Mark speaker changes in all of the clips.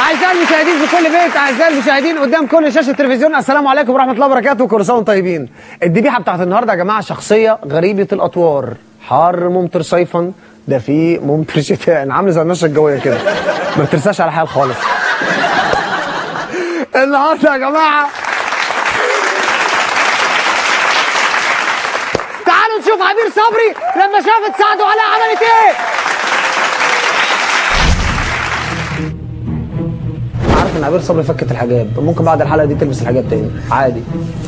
Speaker 1: أعزائي المشاهدين في كل بيت أعزائي المشاهدين قدام كل شاشة تلفزيون السلام عليكم ورحمة الله وبركاته وكل سنة وانتم طيبين الذبيحة بتاعت النهاردة يا جماعة شخصية غريبة الأطوار حار ممطر صيفا ده في ممطر شتاء عامل زي النشرة الجوية كده ما بترساش على حال خالص النهارده يا جماعة تعالوا نشوف عبير صبري لما شافت سعد وعلاء عملت ايه عارف ان عبير صبري فكت الحجاب ممكن بعد الحلقه دي تلبس الحجاب تاني عادي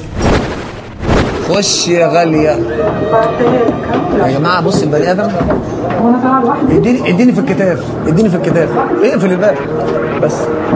Speaker 1: خش يا غاليه يا جماعه بص البني ادم اديني اديني في الكتاف اديني في الكتاف اقفل الباب بس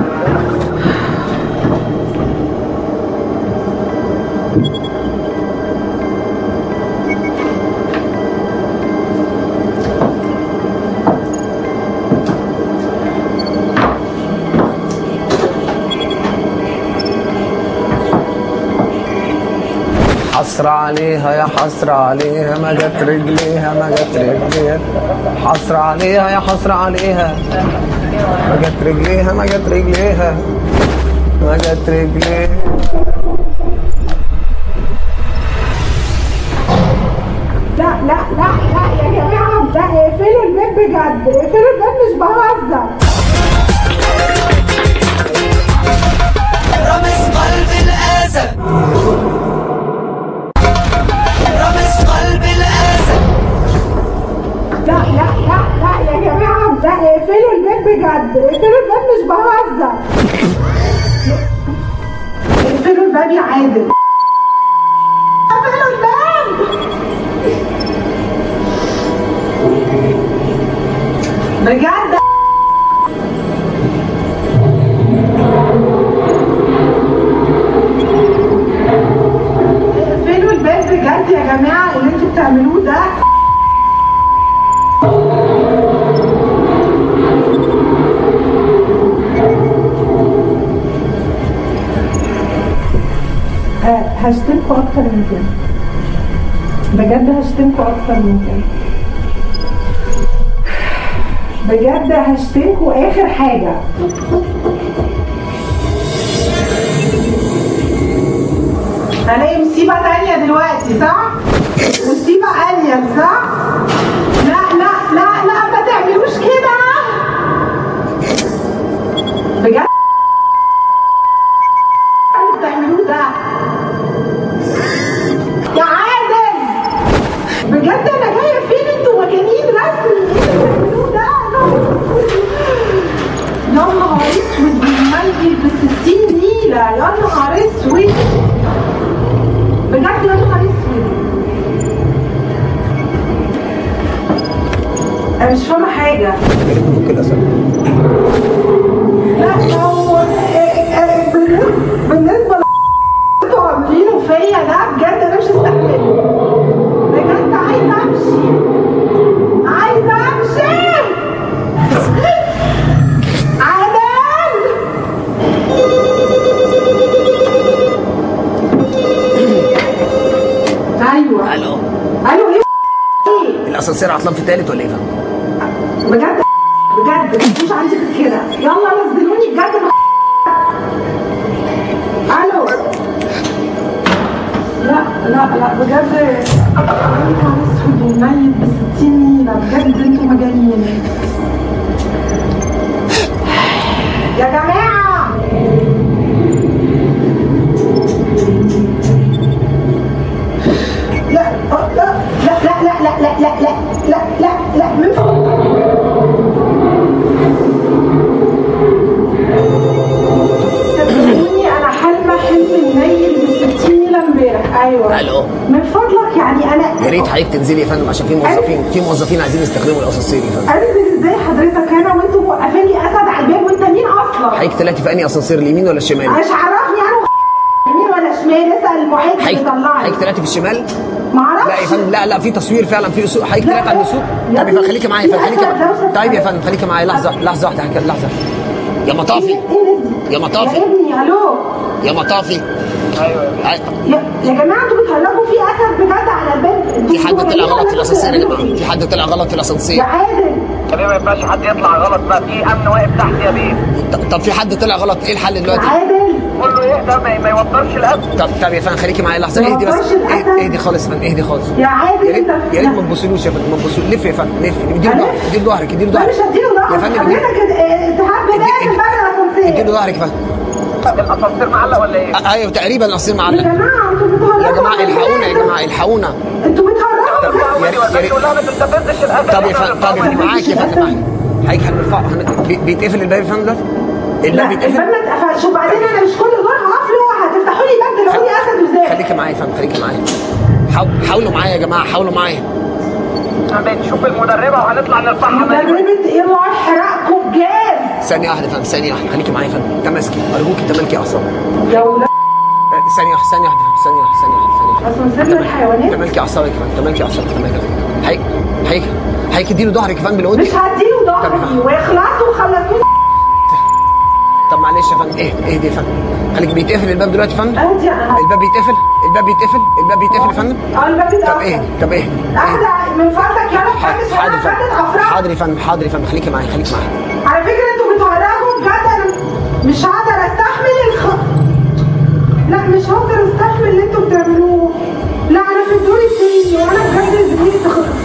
Speaker 1: حسرة عليها يا حسرة عليها ما جت رجليها ما جت رجليها حسرة عليها يا حسرة عليها ما جت رجليها ما جت رجليها ما جت رجليها
Speaker 2: لا لا لا لا يا جماعه ده اقفلوا الباب بجد اقفلوا الباب مش بهزر
Speaker 3: رامز قلب الاسد رامز قلب الاسد
Speaker 2: لا لا لا لا يا جماعه ده اقفلوا الباب بجد اقفلوا الباب مش بهزر اقفلوا الباب يا عادل اقفلوا الباب بجد اقفلوا الباب بجد يا جماعه اللي انتوا بتعملوه ده ه- هشتمكوا اكتر من كده بجد هشتمكوا اكتر من كده بجد هشتمكوا اخر حاجه هلاقي مصيبه تانية دلوقتي صح؟ مصيبه الين صح؟ لا لا لا لا ما تعملوش كده بجد اللي بتعملوه ده يا عادل بجد انا جايه فين انتوا مجانين رسمي ايه اللي بتعملوه ده يا نهار اسود بيميل ب 60 نيله يا نهار اسود بجد يا نهار اسود انا مش فاهمه حاجه
Speaker 1: فك الاسد
Speaker 2: لا ما هو آه، آه، بالنسبه بالنسبه ل- انتوا عاملينه فيا ده بجد انا مش هستحمله بجد عايزه امشي عايزه امشي عادل ايوه
Speaker 1: الو
Speaker 2: الو ايه ايه
Speaker 1: الاسانسير عطلان في التالت ولا ايه فندم؟
Speaker 2: بجد بجد مفيش عندي غير كده يلا نزلوني بجد الو لا لا لا بجد يا نهار اسود وميت ب 60 نيله بجد انتوا مجانين يا جماعه لا لا لا لا لا لا لا لا لا لا لا لا من فوق صدقوني انا حلمه حلم منيل ب 60 نيله امبارح ايوه
Speaker 1: ألو.
Speaker 2: من فضلك يعني انا
Speaker 1: يا ريت حضرتك تنزلي يا فندم عشان في موظفين في موظفين عايزين يستخدموا الاسانسير يا فندم
Speaker 2: انزل ازاي حضرتك هنا وانتوا موقفين لي اسد على الباب وانت مين اصلا؟
Speaker 1: حضرتك طلعتي في انهي اسانسير اليمين ولا الشمال؟
Speaker 2: مش عرفني انا يمين ولا شمال اسال المعد اللي
Speaker 1: حضرتك
Speaker 2: طلعني
Speaker 1: حضرتك طلعتي في الشمال؟
Speaker 2: معرفش
Speaker 1: لا يا فندم لا لا في تصوير فعلا في سوق حضرتك
Speaker 2: لا،
Speaker 1: طلعت عند السوق
Speaker 2: لا.
Speaker 1: طب يا فندم خليكي معايا يا فندم خليكي
Speaker 2: لا،
Speaker 1: معايا
Speaker 2: لا،
Speaker 1: طيب يا فندم خليكي معايا لحظه لحظه واحده حكا- لحظه يا مطافي
Speaker 2: ايه الناس دي؟
Speaker 1: يا مطافي.
Speaker 2: يا ابني الو
Speaker 1: يا مطافي
Speaker 2: يا يا جماعه انتوا بتهرجوا في اسد بجد على الباب
Speaker 1: في حد طلع غلط في الاسانسير يا جماعه في حد طلع غلط في
Speaker 2: يا
Speaker 1: الاسانسير
Speaker 2: عادل
Speaker 4: يا بيه ما ينفعش حد يطلع غلط بقى في امن واقف تحت يا بيه
Speaker 1: ط- طب في حد طلع غلط ايه الحل دلوقتي
Speaker 2: عادل
Speaker 4: كله يهدى ما- ما يوترش الامن
Speaker 1: طب طب يا فندم خليكي معايا لحظه
Speaker 2: ما
Speaker 1: اهدي بس
Speaker 2: يوترش الأسد.
Speaker 1: اهدي اهدي خالص يا فندم اهدي خالص
Speaker 2: يا عادل
Speaker 1: يا ريت
Speaker 2: انت
Speaker 1: يا ريت ما تبصلوش يا فندم ما تبصلوش لف يا فندم لف اديله ظهرك اديله ظهرك اديله
Speaker 2: لا
Speaker 1: ظهرك
Speaker 2: مش هديله
Speaker 1: يا
Speaker 2: ظهر
Speaker 1: فندم
Speaker 2: حضرتك اه، التهاب بدايه
Speaker 1: ادي-
Speaker 2: الباب
Speaker 1: اديله
Speaker 2: الاسانسير
Speaker 1: ظهرك يا فندم
Speaker 4: الاسانسير معلق ولا ايه؟
Speaker 1: آه، ايوه تقريبا الاسانسير
Speaker 2: يا
Speaker 1: معلق
Speaker 2: جماعه انتوا بتهرجوا
Speaker 1: يا جماعه
Speaker 2: على
Speaker 1: الحقونا يا
Speaker 2: الباب.
Speaker 1: جماعه الحقونا
Speaker 2: انتوا بتهرجوا
Speaker 1: يا
Speaker 2: بجد.
Speaker 1: ريت- يا ريت-
Speaker 4: يقول لها ما تستفزش الاسد
Speaker 1: طب يا فندم طب يا فندم معاك يا فندم معاك هيك هنرفع هن- بي- بيتقفل الباب يا فندم دلوقتي
Speaker 2: لا
Speaker 1: الباب
Speaker 2: الباب
Speaker 1: بيتقفل
Speaker 2: ما اتقفلش وبعدين انا مش كل دور هقفله هتفتحوا لي باب تلاقوني اسد وزاق
Speaker 1: خليكي معايا يا فندم خليكي معايا حاول- حاولوا معايا يا جماعه حاولوا معايا
Speaker 4: بنشوف المدربه وهنطلع نرفعها ملك.
Speaker 2: مدربة ايه الله يحرقكم بجد
Speaker 1: ثانيه واحده يا فندم ثانيه واحده خليكي معايا يا فندم تماسكي ارجوكي تملكي اعصابك
Speaker 2: يا ولاد
Speaker 1: آه، ثانيه واحده ثانيه واحده ثانيه واحده ثانيه واحده ثانيه واحده
Speaker 2: اسانسير الحيوانات
Speaker 1: تملكي اعصابك يا فندم تملكي اعصابك تملكي اعصابك هيك هيك هيك اديله ظهرك يا فندم
Speaker 2: مش
Speaker 1: بالقدي
Speaker 2: هديله ظهري ويخلصوا وخلصوني
Speaker 1: طب معلش يا فندم اهدي اهدي يا فندم خليك بيتقفل الباب دلوقتي يا فندم
Speaker 2: ادي انا
Speaker 1: الباب بيتقفل الباب بيتقفل الباب بيتقفل يا فندم
Speaker 2: اه الباب
Speaker 1: طب
Speaker 2: اتقفل
Speaker 1: اهدي طب اهدي اهدي.
Speaker 2: اهدى من فضلك يلا بحاجة
Speaker 1: حاضر
Speaker 2: انا
Speaker 1: يا
Speaker 2: فاتت
Speaker 1: فندم
Speaker 2: افراح
Speaker 1: حاضر يا فندم حاضر يا فندم خليكي معايا خليكي معايا
Speaker 2: على فكرة انتوا بتهرجوا بجد انا مش هقدر استحمل الخ لا مش هقدر استحمل اللي انتوا بتعملوه لا انا في الدور التاني وانا بجد زهقت خ-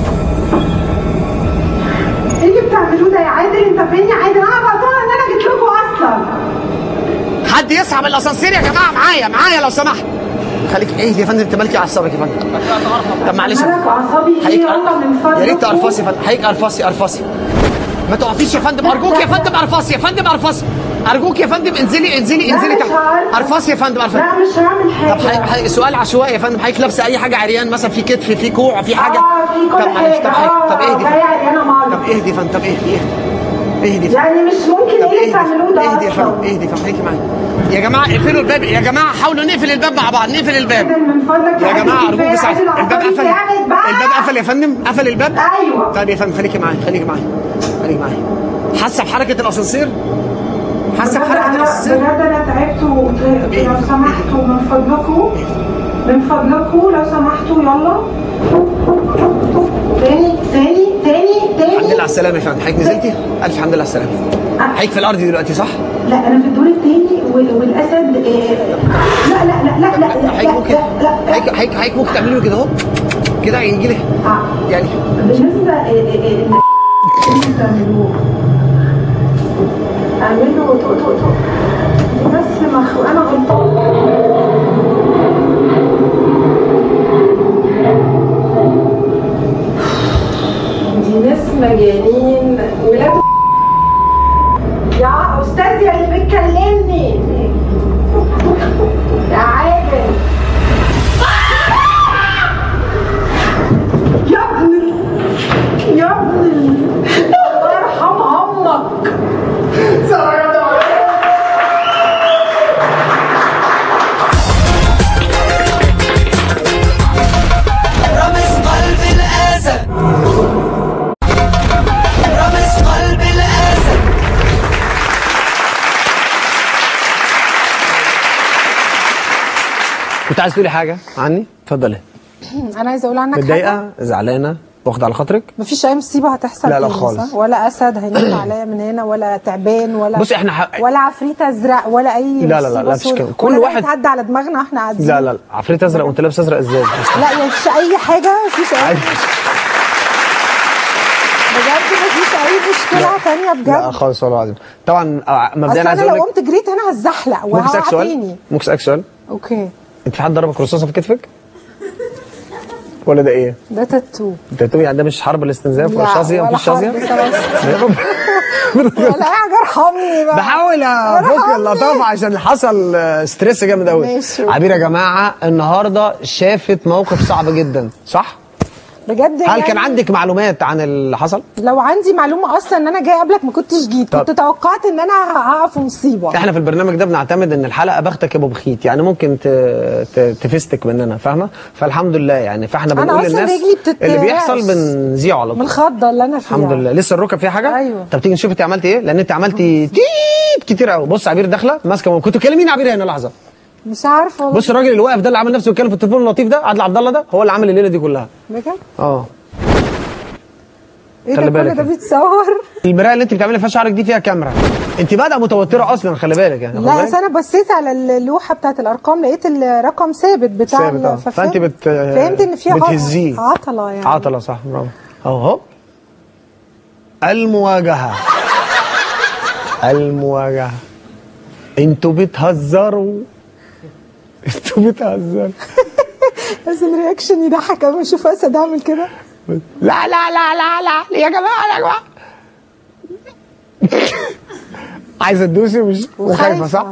Speaker 2: ايه اللي بتعملوه ده يا عادل انت فين يا عادل انا غلطانه ان انا جيت لكم اصلا
Speaker 1: حد يسحب الاسانسير يا جماعه معايا معايا لو سمحت خليك اهدي يا فندم تملكي اعصابك يا فندم طب معلش
Speaker 2: مالك اعصابي ايه
Speaker 1: هيك
Speaker 2: يلا من فضلك
Speaker 1: يا ريت ارفصي يا فندم هيك ارفصي ارفصي ما تقفيش يا فندم ارجوك يا فندم ارفصي يا فندم ارفصي ارجوك يا فندم انزلي انزلي
Speaker 2: لا،
Speaker 1: انزلي
Speaker 2: مش
Speaker 1: تحت
Speaker 2: هعرف.
Speaker 1: ارفصي يا فندم ارفصي
Speaker 2: لا مش هعمل
Speaker 1: طب
Speaker 2: حاجه
Speaker 1: حي... حي... سؤال عشوائي يا فندم حضرتك لابسه اي حاجه عريان مثلا في كتف في كوع في حاجه
Speaker 2: اه في كل
Speaker 1: طب معلش
Speaker 2: حاجه
Speaker 1: طب حضرتك- طب
Speaker 2: اه
Speaker 1: اهدي
Speaker 2: جايه عريانه
Speaker 1: طب
Speaker 2: مالك
Speaker 1: اهدي يا فندم طب اهدي اهدي اهدي
Speaker 2: يعني مش ممكن
Speaker 1: طب
Speaker 2: ايه اللي بتعملوه ده
Speaker 1: اهدي يا فندم
Speaker 2: اصلا
Speaker 1: اهدي يا فندم خليكي معايا يا جماعه اقفلوا الباب يا جماعه حاولوا نقفل الباب مع بعض نقفل الباب
Speaker 2: من فضلك
Speaker 1: يا جماعه
Speaker 2: عادل
Speaker 1: ارجوك
Speaker 2: كفاية،
Speaker 1: ساعة
Speaker 2: عادل
Speaker 1: الباب
Speaker 2: أعصابي
Speaker 1: قفل
Speaker 2: تعبت بقى.
Speaker 1: الباب قفل يا فندم قفل الباب
Speaker 2: ايوه
Speaker 1: طيب يا فندم خليكي معايا خليكي معايا خليكي معايا حاسه بحركه الاسانسير حاسه
Speaker 2: بجد
Speaker 1: بحركه
Speaker 2: انا
Speaker 1: الاسانسير
Speaker 2: بجد انا تعبت و-
Speaker 1: إيه؟
Speaker 2: لو سمحتوا من فضلكم من فضلكم لو سمحتوا يلا تاني تاني تاني
Speaker 1: الحمد لله
Speaker 2: تاني
Speaker 1: على السلامه يا فندم حضرتك نزلتي الف حمد لله على السلامه حضرتك في الارض دلوقتي صح
Speaker 2: لا انا في الدور التاني وال- والاسد آه، لا لا لا لا لا لا
Speaker 1: حضرتك ممكن
Speaker 2: لا لا لا
Speaker 1: حضرتك حضرتك حضرتك ممكن تعملي له كده اهو كده يجي لك
Speaker 2: آه.
Speaker 1: يعني
Speaker 2: بالنسبة آه، آه، آه، اللي بتعملوه اعملوا طق طق طق دي بس مخ انا غلطان دي ناس مجانين ولاد يا استاذ يا اللي بتكلمني يا عادل يا ابني يا ابني الله يرحم امك
Speaker 3: رامز قلب الاسد رامز قلب الاسد
Speaker 1: كنت عايز تقولي حاجه عني اتفضلي
Speaker 5: انا عايزه اقول عنك حاجه
Speaker 1: متضايقه زعلانه واخده على خاطرك
Speaker 5: مفيش اي مصيبه هتحصل
Speaker 1: لا، لا
Speaker 5: تاني،
Speaker 1: خالص.
Speaker 5: صح؟ ولا اسد هينط عليا من هنا ولا تعبان ولا
Speaker 1: بصي، إحنا ح-
Speaker 5: ولا عفريت ازرق ولا اي
Speaker 1: لا، لا، لا،
Speaker 5: مصيبة
Speaker 1: لا، مفيش
Speaker 5: سودة.
Speaker 1: كده. كل
Speaker 5: ولا ده
Speaker 1: واحد-
Speaker 5: يتعدى على دماغنا واحنا قاعدين
Speaker 1: لا لا لا عفريت ازرق وانت لابس ازرق ازاي
Speaker 5: لا يعني مفيش اي حاجه مفيش اي بجد مفيش اي مشكله تانية
Speaker 1: لا
Speaker 5: بجد
Speaker 1: خالص والله العظيم طبعا آه،
Speaker 5: اصل
Speaker 1: مبدئيا عايز
Speaker 5: انا
Speaker 1: اقول
Speaker 5: لو
Speaker 1: لك
Speaker 5: قمت جريت انا هتزحلق
Speaker 1: ممكن اسالك
Speaker 5: وهقع
Speaker 1: سؤال
Speaker 5: تاني
Speaker 1: ممكن اسالك سؤال
Speaker 5: اوكي
Speaker 1: انت في حد ضربك رصاصه في كتفك ولا ده ايه؟
Speaker 5: ده تاتو
Speaker 1: انت بتقولي يعني ده مش حرب الاستنزاف ولا
Speaker 5: لا،
Speaker 1: شظيه
Speaker 5: ولا
Speaker 1: مفيش شظيه؟
Speaker 5: حرب سوا. ولا اي حاجه ارحمني بقى
Speaker 1: بحاول افك
Speaker 5: ارحمني.
Speaker 1: اللطافه عشان حصل آه، ستريس جامد قوي
Speaker 5: ماشي.
Speaker 1: عبير يا جماعه النهارده شافت موقف صعب جدا صح؟
Speaker 5: بجد
Speaker 1: هل
Speaker 5: يعني
Speaker 1: كان عندك معلومات عن اللي حصل؟
Speaker 5: لو عندي معلومه اصلا ان انا جاي قبلك ما كنتش جيت
Speaker 1: طب.
Speaker 5: كنت توقعت ان انا هقع في مصيبه
Speaker 1: احنا في البرنامج ده بنعتمد ان الحلقه بختك يا ابو بخيت يعني ممكن ت... ت... تفستك مننا فاهمه فالحمد لله يعني فاحنا
Speaker 5: أنا
Speaker 1: بنقول
Speaker 5: أصلاً
Speaker 1: للناس
Speaker 5: رجلي بتترعش.
Speaker 1: اللي بيحصل بنذيعه على
Speaker 5: من
Speaker 1: طول
Speaker 5: الخضه اللي انا فيها
Speaker 1: الحمد لله لسه الركب فيها حاجه
Speaker 5: أيوة.
Speaker 1: طب تيجي نشوف انت عملتي ايه لان انت عملتي تيت كتير قوي بص عبير داخله ماسكه كنت بتكلمين عبير هنا لحظه
Speaker 5: مش عارفه والله
Speaker 1: بص الراجل اللي واقف ده اللي عامل نفسه يتكلم في التليفون اللطيف ده عادل عبد الله ده هو اللي عامل الليله دي كلها
Speaker 5: بجد
Speaker 1: اه
Speaker 5: ايه
Speaker 1: خلي
Speaker 5: ده كل
Speaker 1: بالك
Speaker 5: ده
Speaker 1: يعني.
Speaker 5: بيتصور
Speaker 1: المرايه اللي انت بتعملي فيها شعرك دي فيها كاميرا انت بادئه متوتره اصلا خلي بالك يعني
Speaker 5: لا
Speaker 1: خد
Speaker 5: اصل انا بصيت على اللوحه بتاعت الارقام لقيت الرقم ثابت بتاع
Speaker 1: ثابت، آه.
Speaker 5: ال- ففهمت-
Speaker 1: فأنت بت-
Speaker 5: فهمت ان في ع-
Speaker 1: بتهزيه.
Speaker 5: عطله يعني
Speaker 1: عطله صح برافو اهو المواجهه المواجهه انتوا بتهزروا انتوا بتهزروا
Speaker 5: بس الرياكشن يضحك قوي اشوف اسد اعمل كده
Speaker 1: لا لا لا لا لا يا جماعه يا جماعه عايزه تدوسي مش وخايفه صح؟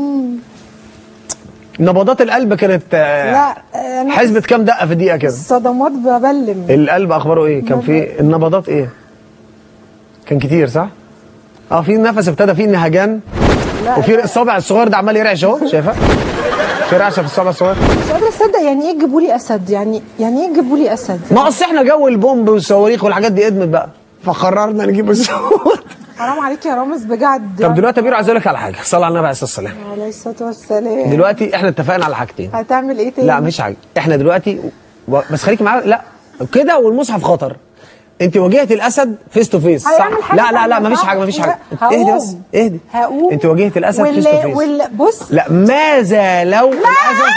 Speaker 1: نبضات القلب كانت آه،
Speaker 5: لا انا
Speaker 1: حسبة كام دقه في دقيقه كده
Speaker 5: الصدمات ببلم
Speaker 1: القلب اخباره ايه كان في النبضات ايه كان كتير صح اه في نفس ابتدى فيه نهجان
Speaker 5: لا
Speaker 1: وفي الصابع الصغير ده عمال يرعش اهو شايفه في رعشه في الصابع الصغير
Speaker 5: مش قادره اصدق يعني ايه تجيبوا لي اسد يعني يعني ايه تجيبوا لي اسد
Speaker 1: ما اصل احنا جو البومب والصواريخ والحاجات دي ادمت بقى فقررنا نجيب الصوت
Speaker 5: حرام عليك يا رامز بجد
Speaker 1: طب دلوقتي يا بيرو عايز اقول لك على حاجه صلى على النبي عليه الصلاه والسلام
Speaker 5: عليه الصلاه والسلام
Speaker 1: دلوقتي احنا اتفقنا على حاجتين
Speaker 5: هتعمل ايه تاني
Speaker 1: لا مفيش حاجه احنا دلوقتي و... بس خليكي معايا لا كده والمصحف خطر انت واجهتي الاسد فيس تو فيس صح
Speaker 5: هيعمل حاجة
Speaker 1: لا لا لا
Speaker 5: تانية،
Speaker 1: مفيش
Speaker 5: صح؟
Speaker 1: حاجه مفيش حاجه
Speaker 5: لا،
Speaker 1: اهدي
Speaker 5: هقوم.
Speaker 1: بس اهدي
Speaker 5: هقوم
Speaker 1: انت واجهتي الاسد فيس تو
Speaker 5: وال...
Speaker 1: فيس
Speaker 5: وال... بص
Speaker 1: لا ماذا لو الاسد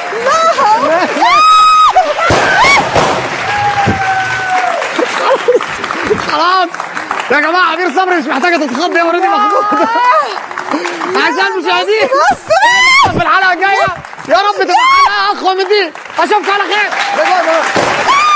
Speaker 1: خلاص يا جماعه عبير صبري مش محتاجه تتخض يا اوريدي مخضوض اعزائي المشاهدين في الحلقه الجايه يا رب تبقى حلقه اقوى من دي اشوفكم على خير باي باي باي.